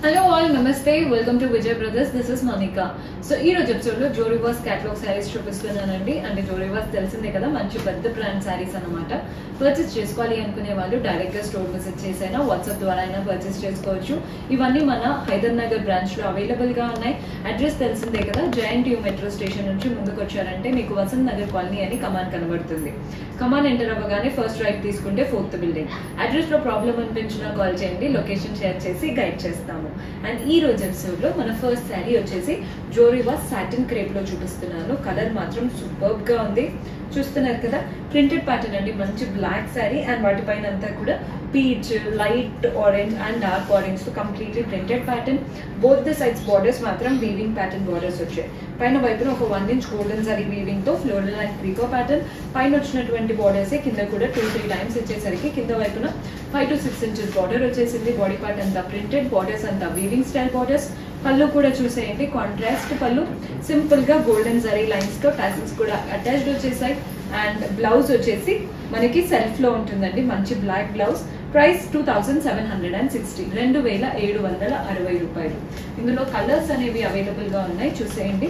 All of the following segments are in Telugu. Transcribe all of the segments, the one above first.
హలో ఆల్ నమస్తే welcome to Vijay brothers this is Monika so ఈ రోజు ఎపిసోడ్ లో జోరివాస్ క్యాటలాగ్ శారీస్ చూపిస్తున్నానండి అంటే జోరివాస్ తెలిసిందే కదా మంచి పెద్ద బ్రాండ్ శారీస్ అన్నమాట పర్చేస్ చేసుకోవాలి అనుకునే వాళ్ళు డైరెక్ట్ గా స్టోర్ విజిట్ చేసైనా వాట్సాప్ ద్వారా అయినా పర్చేస్ చేసుకోవచ్చు ఇవన్నీ మన హైదర్ నగర్ బ్రాంచ్ లో అవైలబుల్ గా ఉన్నాయి అడ్రస్ తెలిసిందే కదా జయంట్ యూ మెట్రో స్టేషన్ నుంచి ముందుకు వచ్చారంటే మీకు వసంత్ నగర్ కాలనీ అని కమాన్ కనబడుతుంది కమాన్ ఎంటర్ అవ్వగానే ఫస్ట్ రైట్ తీసుకుంటే ఫోర్త్ బిల్డింగ్ అడ్రస్ లో ప్రాబ్లం అనిపించినా కాల్ చేయండి లొకేషన్ షేర్ చేసి గైడ్ చేస్తాము అండ్ ఈ రోజు ఎపిసోడ్ లో మన ఫస్ట్ శారీ వచ్చేసి జోరివా సాటిన్ క్రేప్ లో చూపిస్తున్నాను కలర్ మాత్రం సూపర్బ్ గా ఉంది చూస్తున్నారు కదా ప్రింటెడ్ ప్యాటర్న్ అండి మంచి బ్లాక్ శారీ అండ్ వాటిపైన అంతా కూడా peach light orange and dark orange తో completely printed pattern both the sides borders మాత్రం వీవింగ్ ప్యాటర్న్ బార్డర్స్ వచ్చాయి పైన వైపున ఒక one inch golden zari weaving తో ఫ్లోరల్ అండ్ క్రీకో ప్యాటర్న్ పైన వచ్చినటువంటి బార్డర్స్ కింద కూడా టూ త్రీ టైమ్స్ ఇచ్చేసరికి కింద వైపున five to six inches border వచ్చేసింది బాడీ పార్ట్ అంతా ప్రింటెడ్ బార్డర్స్ అంతా వీవింగ్ స్టైల్ బార్డర్స్ పళ్ళు కూడా చూసేయండి కాంట్రాస్ట్ పళ్ళు సింపుల్ గా గోల్డెన్ జరీ లైన్స్ తో టాసిల్స్ కూడా అటాచ్డ్ వచ్చేసాయి అండ్ బ్లౌజ్ వచ్చేసి మనకి సెల్ఫ్ లో ఉంటుందండి మంచి black blouse price two thousand seven hundred and sixty రెండు వేల ఏడు వందల అరవై రూపాయలు ఇందులో కలర్స్ అనేవి అవైలబుల్ గా ఉన్నాయి చూసేయండి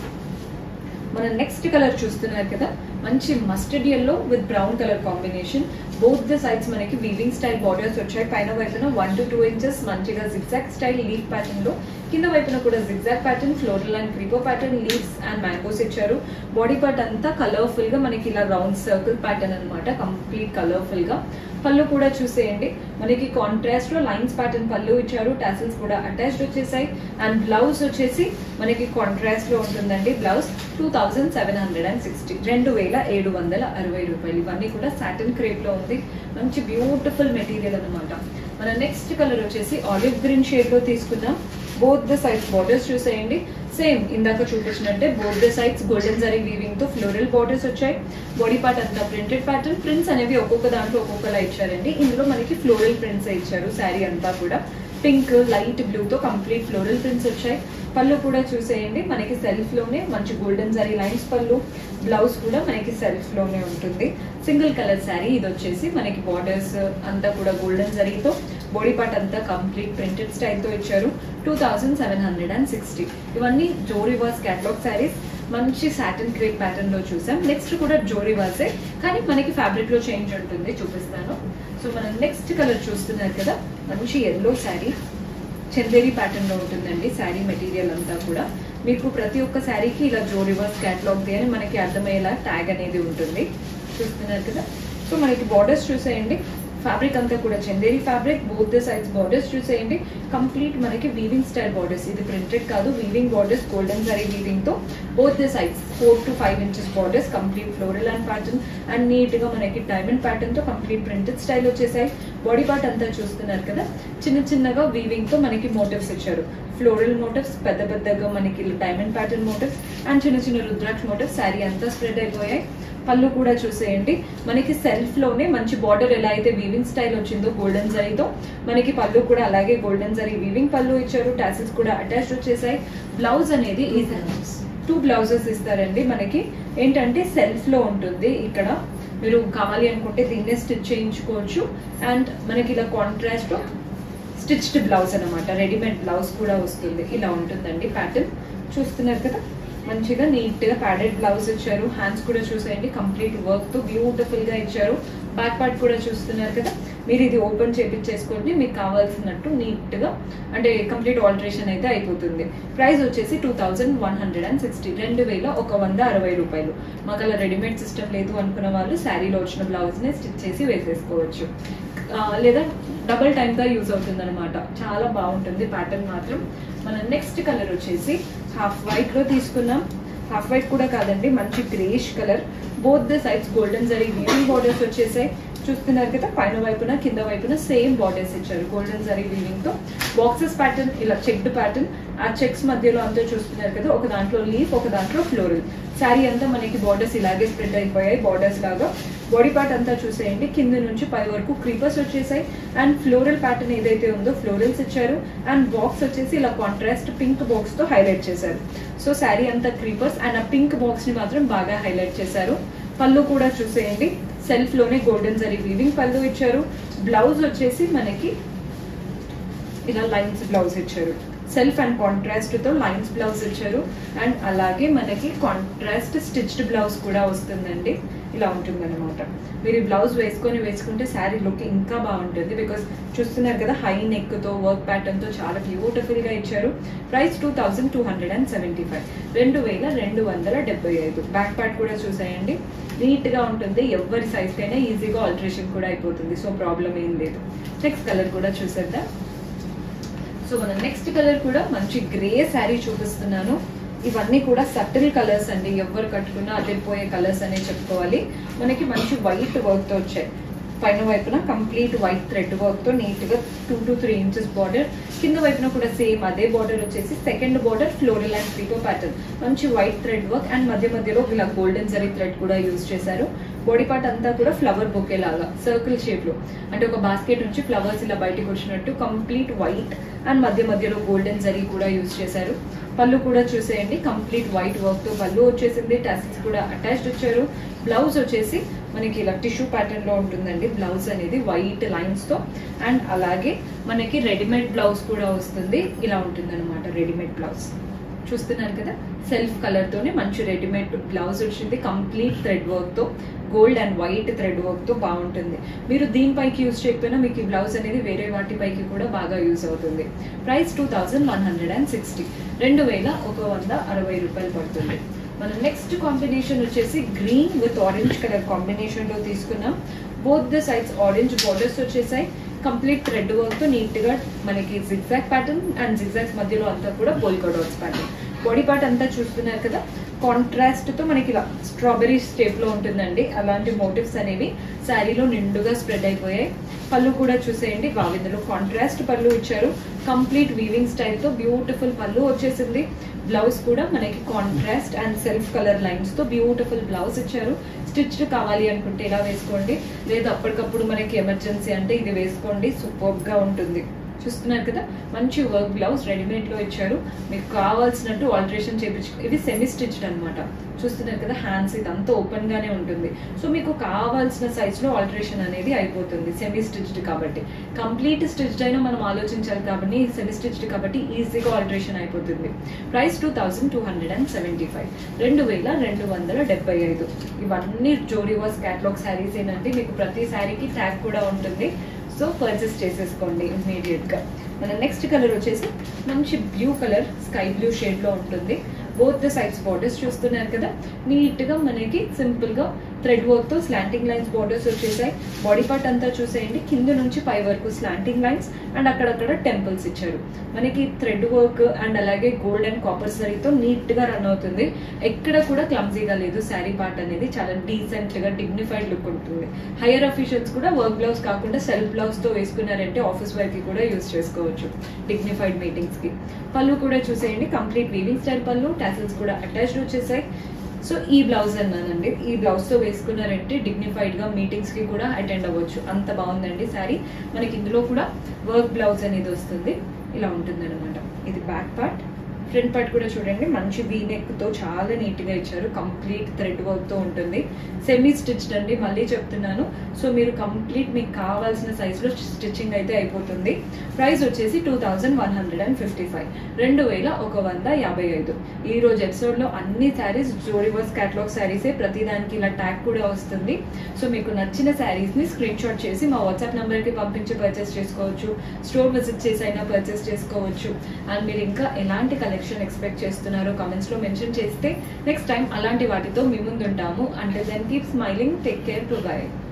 మన నెక్స్ట్ కలర్ చూస్తున్నారు కదా మంచి mustard yellow with brown colour combination both the sides మనకి వీవింగ్ స్టైల్ బార్డర్స్ వచ్చాయి పైన వైపున వన్ టు టూ ఇంచెస్ మంచిగా జిగ్జాక్ స్టైల్ లీఫ్ ప్యాటర్న్ లో కింద వైపున కూడా జిగ్జాక్ ప్యాటర్న్ ఫ్లోరల్ అండ్ క్రీపో ప్యాటర్న్ లీవ్స్ అండ్ మ్యాంగోస్ ఇచ్చారు బాడీ పార్ట్ అంతా కలర్ఫుల్ గా మనకి ఇలా రౌండ్ సర్కిల్ ప్యాటర్న్ అనమాట కంప్లీట్ కలర్ఫుల్ గా పళ్ళు కూడా చూసేయండి మనకి కాంట్రాస్ట్ లో లైన్స్ ప్యాటర్న్ పళ్ళు ఇచ్చారు టాసిల్స్ కూడా అటాచ్డ్ వచ్చేసాయి అండ్ బ్లౌజ్ వచ్చేసి మనకి కాంట్రాస్ట్ లో ఉంటుందండి blouse two thousand seven hundred and sixty రెండు వేల ఏడు వందల అరవై రూపాయలు ఇవన్నీ కూడా సాటిన్ క్రేప్ లో ఉంది మంచి బ్యూటిఫుల్ మెటీరియల్ అనమాట మన నెక్స్ట్ కలర్ వచ్చేసి ఆలివ్ గ్రీన్ షేడ్ లో తీసుకున్నాం బోత్ ద సైడ్స్ బార్డర్స్ చూసేయండి సేమ్ ఇందాక చూపించినట్టే both the sides golden zari weaving తో ఫ్లోరల్ బార్డర్స్ వచ్చాయి బాడీ పార్ట్ అంతా ప్రింటెడ్ ప్యాటర్న్ ప్రింట్స్ అనేవి ఒక్కొక్క దాంట్లో ఒక్కొక్కలా ఇచ్చారండి ఇందులో మనకి ఫ్లోరల్ ప్రింట్స్ ఇచ్చారు శారీ అంతా కూడా పింక్ లైట్ బ్లూ తో కంప్లీట్ ఫ్లోరల్ ప్రింట్స్ వచ్చాయి పళ్ళు కూడా చూసేయండి మనకి సెల్ఫ్ లోనే మంచి golden zari lines pallu blouse కూడా మనకి సెల్ఫ్ లోనే ఉంటుంది సింగిల్ కలర్ శారీ ఇది వచ్చేసి మనకి బార్డర్స్ అంతా కూడా గోల్డెన్ జరీతో బాడీ పార్ట్ అంతా కంప్లీట్ ప్రింటెడ్ స్టైల్ తో ఇచ్చారు two thousand seven hundred and sixty ఇవన్నీ జోరివాస్ క్యాటలాగ్ శారీస్ మంచి సాటిన్ క్రేప్ ప్యాటర్న్ లో చూసాం నెక్స్ట్ కూడా జోరివాసే కానీ మనకి ఫ్యాబ్రిక్ లో చేంజ్ ఉంటుంది చూపిస్తాను సో మనం నెక్స్ట్ కలర్ చూస్తున్నారు కదా మంచి ఎల్లో శారీ చందేరి ప్యాటర్న్ లో ఉంటుందండి శారీ మెటీరియల్ అంతా కూడా మీకు ప్రతి ఒక్క శారీకి ఇలా జో రివర్స్ క్యాటలాగ్ అని మనకి అర్థమయ్యేలా ట్యాగ్ అనేది ఉంటుంది చూస్తున్నారు కదా సో మనకి బార్డర్స్ చూసేయండి ఫ్యాబ్రిక్ అంతా కూడా Chanderi fabric both the sides borders చూసేయండి కంప్లీట్ మనకి వీవింగ్ స్టైల్ బార్డర్స్ ఇది ప్రింటెడ్ కాదు weaving borders golden zari weaving తో both the sides four to five inches borders complete floral and pattern and neat గా మనకి డైమండ్ ప్యాటర్న్ తో కంప్లీట్ ప్రింటెడ్ స్టైల్ వచ్చేసాయి బాడీ పార్ట్ అంతా చూస్తున్నారు కదా చిన్న చిన్నగా వీవింగ్ తో మనకి మోటివ్స్ ఇచ్చారు ఫ్లోరల్ మోటివ్స్ పెద్ద పెద్దగా మనకి డైమండ్ ప్యాటర్న్ మోటివ్స్ అండ్ చిన్న చిన్న రుద్రాక్ష మోటివ్స్ శారీ అంతా స్ప్రెడ్ అయిపోయాయి పళ్ళు కూడా చూసేయండి మనకి సెల్ఫ్ లోనే మంచి బార్డర్ ఎలా అయితే వీవింగ్ స్టైల్ వచ్చిందో గోల్డెన్ జరీతో మనకి పళ్ళు కూడా అలాగే గోల్డెన్ జరీ వీవింగ్ పళ్ళు ఇచ్చారు టాసిల్స్ కూడా అటాచ్ వచ్చేసాయి బ్లౌజ్ అనేది ఈ టూ బ్లౌజెస్ ఇస్తారండి మనకి ఏంటంటే సెల్ఫ్ లో ఉంటుంది ఇక్కడ మీరు కావాలి అనుకుంటే దీన్నే స్టిచ్ చేయించుకోవచ్చు అండ్ మనకి ఇలా కాంట్రాస్ట్ స్టిచ్డ్ బ్లౌజ్ అనమాట రెడీమేడ్ బ్లౌజ్ కూడా వస్తుంది ఇలా ఉంటుందండి ప్యాటర్న్ చూస్తున్నారు కదా మంచిగా నీట్ గా ప్యాడెడ్ బ్లౌజ్ ఇచ్చారు హ్యాండ్స్ కూడా చూసేయండి కంప్లీట్ వర్క్ తో బ్యూటిఫుల్ గా ఇచ్చారు బ్యాక్ పార్ట్ కూడా చూస్తున్నారు కదా మీరు ఇది ఓపెన్ చేపించేసుకోండి మీకు కావాల్సినట్టు నీట్ గా అంటే కంప్లీట్ ఆల్టరేషన్ అయితే అయిపోతుంది ప్రైస్ వచ్చేసి two thousand one hundred and sixty రెండు వేల ఒక వంద అరవై రూపాయలు మాకు అలా రెడీమేడ్ సిస్టమ్ లేదు అనుకున్న వాళ్ళు శారీలో వచ్చిన బ్లౌజ్ ని స్టిచ్ చేసి వేసేసుకోవచ్చు లేదా డబల్ టైమ్ గా యూజ్ అవుతుంది అనమాట చాలా బాగుంటుంది ప్యాటర్న్ మాత్రం మన నెక్స్ట్ కలర్ వచ్చేసి హాఫ్ వైట్ లో తీసుకున్నాం హాఫ్ వైట్ కూడా కాదండి మంచి greyish colour both the sides golden zari weaving borders వచ్చేసాయి చూస్తున్నారు కదా పైన వైపున కింద వైపున సేమ్ బార్డర్స్ ఇచ్చారు గోల్డెన్ జరీ వీవింగ్ తో బాక్సెస్ ప్యాటర్న్ ఇలా చెక్డ్ ప్యాటర్న్ ఆ చెక్స్ మధ్యలో అంతా చూస్తున్నారు కదా ఒక దాంట్లో లీఫ్ ఒక దాంట్లో ఫ్లోరల్ శారీ అంతా మనకి బార్డర్స్ ఇలాగే స్ప్రెడ్ అయిపోయాయి బార్డర్స్ లాగా బాడీ పార్ట్ అంతా చూసేయండి కింద నుంచి పై వరకు క్రీపర్స్ వచ్చేసాయి అండ్ ఫ్లోరల్ ప్యాటర్న్ ఏదైతే ఉందో ఫ్లోరల్స్ ఇచ్చారు అండ్ బాక్స్ వచ్చేసి ఇలా కాంట్రాస్ట్ పింక్ బాక్స్ తో హైలైట్ చేశారు సో శారీ అంతా క్రీపర్స్ అండ్ ఆ పింక్ బాక్స్ ని మాత్రం బాగా హైలైట్ చేశారు పళ్ళు కూడా చూసేయండి సెల్ఫ్ లోనే గోల్డెన్ జరీ వీవింగ్ పళ్ళు ఇచ్చారు బ్లౌజ్ వచ్చేసి మనకి ఇలా లైన్స్ బ్లౌజ్ ఇచ్చారు సెల్ఫ్ అండ్ కాంట్రాస్ట్ తో లైన్స్ బ్లౌజ్ ఇచ్చారు అండ్ అలాగే మనకి కాంట్రాస్ట్ స్టిచ్డ్ బ్లౌజ్ కూడా వస్తుందండి ఇలా ఉంటుంది అనమాట మీరు ఈ బ్లౌజ్ వేసుకొని వేసుకుంటే శారీ లుక్ ఇంకా బాగుంటుంది బికాస్ చూస్తున్నారు కదా హై నెక్ తో వర్క్ ప్యాటర్న్ తో చాలా బ్యూటిఫుల్ గా ఇచ్చారు price two thousand two hundred and seventy five రెండు వేల రెండు వందల డెబ్బై ఐదు బ్యాక్ పార్ట్ కూడా చూసేయండి నీట్ గా ఉంటుంది ఎవరి సైజ్ కైనా ఈజీగా ఆల్టరేషన్ కూడా అయిపోతుంది సో ప్రాబ్లం ఏం లేదు నెక్స్ట్ కలర్ కూడా చూసేద్దాం సో మన నెక్స్ట్ కలర్ కూడా మంచి గ్రే శారీ చూపిస్తున్నాను ఇవన్నీ కూడా సటిల్ కలర్స్ అండి ఎవరు కట్టుకున్నా అదిరిపోయే కలర్స్ అనే చెప్పుకోవాలి మనకి మంచి వైట్ వర్క్ తో వచ్చాయి పైన వైపున కంప్లీట్ వైట్ థ్రెడ్ వర్క్ తో నీట్ గా two to three inches border కింద వైపున కూడా సేమ్ అదే బార్డర్ వచ్చేసి సెకండ్ బార్డర్ ఫ్లోరల్ అండ్ ఫీటో ప్యాటర్న్ మంచి వైట్ థ్రెడ్ వర్క్ అండ్ మధ్య మధ్యలో ఇలా గోల్డెన్ జరీ థ్రెడ్ కూడా యూజ్ చేశారు బాడీ పార్ట్ అంతా కూడా ఫ్లవర్ బొకే లాగా సర్కిల్ షేప్ లో అంటే ఒక బాస్కెట్ నుంచి ఫ్లవర్స్ ఇలా బయటకు వచ్చినట్టు కంప్లీట్ వైట్ అండ్ మధ్య మధ్యలో గోల్డెన్ జరీ కూడా యూజ్ చేశారు పళ్ళు కూడా చూసేయండి కంప్లీట్ వైట్ వర్క్ తో పళ్ళు వచ్చేసింది టెస్ట్స్ కూడా అటాచ్డ్ వచ్చారు బ్లౌజ్ వచ్చేసి మనకి ఇలా టిష్యూ ప్యాటర్న్ లో ఉంటుందండి బ్లౌజ్ అనేది వైట్ లైన్స్ తో అండ్ అలాగే మనకి రెడీమేడ్ బ్లౌజ్ కూడా వస్తుంది ఇలా ఉంటుంది అనమాట రెడీమేడ్ బ్లౌజ్ చూస్తున్నారు కదా సెల్ఫ్ కలర్ తోనే మంచి రెడీమేడ్ బ్లౌజ్ వచ్చింది కంప్లీట్ థ్రెడ్ వర్క్ తో gold and white thread work తో బాగుంటుంది మీరు దీనిపైకి యూజ్ చేయకపోయినా మీకు ఈ బ్లౌజ్ అనేది వేరే వాటిపైకి కూడా బాగా యూజ్ అవుతుంది price two thousand one hundred and sixty రెండు వేల ఒక వంద అరవై రూపాయలు పడుతుంది మన నెక్స్ట్ కాంబినేషన్ వచ్చేసి green with orange colour combination లో తీసుకున్నాం both the sides orange borders వచ్చేసాయి కంప్లీట్ థ్రెడ్ వర్క్ తో నీట్ గా మనకి జిగ్జాక్ ప్యాటర్న్ అండ్ జిగ్జాక్స్ మధ్యలో అంతా కూడా polka dots pattern body part అంతా చూస్తున్నారు కదా కాంట్రాస్ట్ తో మనకి ఇలా స్ట్రాబెరీ స్టేప్ లో ఉంటుందండి అలాంటి మోటివ్స్ అనేవి శారీలో నిండుగా స్ప్రెడ్ అయిపోయాయి పళ్ళు కూడా చూసేయండి బాగా ఇందులో కాంట్రాస్ట్ పళ్ళు ఇచ్చారు కంప్లీట్ వీవింగ్ స్టైల్ తో బ్యూటిఫుల్ పళ్ళు వచ్చేసింది బ్లౌజ్ కూడా మనకి contrast and self colour lines తో బ్యూటిఫుల్ బ్లౌజ్ ఇచ్చారు స్టిచ్ కావాలి అనుకుంటే ఇలా వేసుకోండి లేదా అప్పటికప్పుడు మనకి ఎమర్జెన్సీ అంటే ఇది వేసుకోండి సూపర్ గా ఉంటుంది చూస్తున్నారు కదా మంచి వర్క్ బ్లౌజ్ రెడీమేడ్ లో ఇచ్చారు మీకు కావాల్సినట్టు ఆల్టరేషన్ చేయించు ఇది సెమీ స్టిచ్డ్ అనమాట చూస్తున్నారు కదా హ్యాండ్స్ ఇదంతా ఓపెన్ గానే ఉంటుంది సో మీకు కావాల్సిన సైజ్ లో ఆల్టరేషన్ అనేది అయిపోతుంది సెమీ స్టిచ్డ్ కాబట్టి కంప్లీట్ స్టిచ్డ్ అయినా మనం ఆలోచించాలి కాబట్టి సెమీ స్టిచ్డ్ కాబట్టి ఈజీగా ఆల్టరేషన్ అయిపోతుంది price two thousand two hundred and seventy five రెండు వేల రెండు వందల డెబ్బై ఐదు ఇవన్నీ జోడివాస్ క్యాటలాగ్ శారీస్ ఏంటంటే మీకు ప్రతి శారీకి ట్యాగ్ కూడా ఉంటుంది సో పర్చేస్ చేసేసుకోండి ఇమీడియట్ గా మన నెక్స్ట్ కలర్ వచ్చేసి మంచి blue colour sky blue shade లో ఉంటుంది బోత్ ద సైడ్స్ బార్డర్స్ చూస్తున్నారు కదా నీట్ గా మనకి సింపుల్ గా థ్రెడ్ వర్క్ తో స్లాంటింగ్ లైన్స్ బార్డర్స్ వచ్చేసాయి బాడీ పార్ట్ అంతా చూసేయండి కింద నుంచి పై వరకు స్లాంటింగ్ లైన్స్ అండ్ అక్కడక్కడ టెంపుల్స్ ఇచ్చారు మనకి థ్రెడ్ వర్క్ అండ్ అలాగే గోల్డ్ అండ్ కాపర్ సరీతో నీట్ గా రన్ అవుతుంది ఎక్కడ కూడా క్లమ్జీగా లేదు శారీ పార్ట్ అనేది చాలా డీసెంట్ గా డిగ్నిఫైడ్ లుక్ ఉంటుంది హైయర్ అఫీషియల్స్ కూడా వర్క్ బ్లౌజ్ కాకుండా సెల్ఫ్ బ్లౌజ్ తో వేసుకున్నారంటే ఆఫీస్ వేర్ కి కూడా యూస్ చేసుకోవచ్చు డిగ్నిఫైడ్ మీటింగ్స్ కి పళ్ళు కూడా చూసేయండి complete weaving style pallu tassels కూడా అటాచ్డ్ వచ్చేసాయి సో ఈ బ్లౌజ్ అన్నానండి ఈ బ్లౌజ్ తో వేసుకున్నారంటే డిగ్నిఫైడ్ గా మీటింగ్స్ కి కూడా అటెండ్ అవ్వచ్చు అంత బాగుందండి శారీ మనకి ఇందులో కూడా వర్క్ బ్లౌజ్ అనేది వస్తుంది ఇలా ఉంటుంది అనమాట ఇది బ్యాక్ పార్ట్ ఫ్రంట్ పార్ట్ కూడా చూడండి మంచి వీ నెక్ తో చాలా నీట్ గా ఇచ్చారు కంప్లీట్ థ్రెడ్ వర్క్ తో ఉంటుంది సెమీ స్టిచ్డ్ అండి మళ్ళీ చెప్తున్నాను సో మీరు కంప్లీట్ మీకు కావాల్సిన సైజ్ లో స్టిచ్చింగ్ అయితే అయిపోతుంది ప్రైస్ వచ్చేసి two thousand one hundred and fifty five రెండు వేల ఒక వంద యాభై ఐదు ఈ రోజు ఎపిసోడ్ లో అన్ని శారీస్ జోడివర్స్ క్యాటలాగ్ శారీసే ప్రతి దానికి ఇలా ట్యాగ్ కూడా వస్తుంది సో మీకు నచ్చిన శారీస్ ని స్క్రీన్ షాట్ చేసి మా వాట్సాప్ నంబర్ కి పంపించి పర్చేస్ చేసుకోవచ్చు స్టోర్ విజిట్ చేసి అయినా పర్చేస్ చేసుకోవచ్చు అండ్ మీరు ఇంకా ఎలాంటి కలెక్షన్ ఎక్స్పెక్ట్ చేస్తున్నారో కమెంట్స్ లో మెన్షన్ చేస్తే నెక్స్ట్ టైం అలాంటి వాటితో మీ ముందు ఉంటాము అంటే then keep smiling take care to by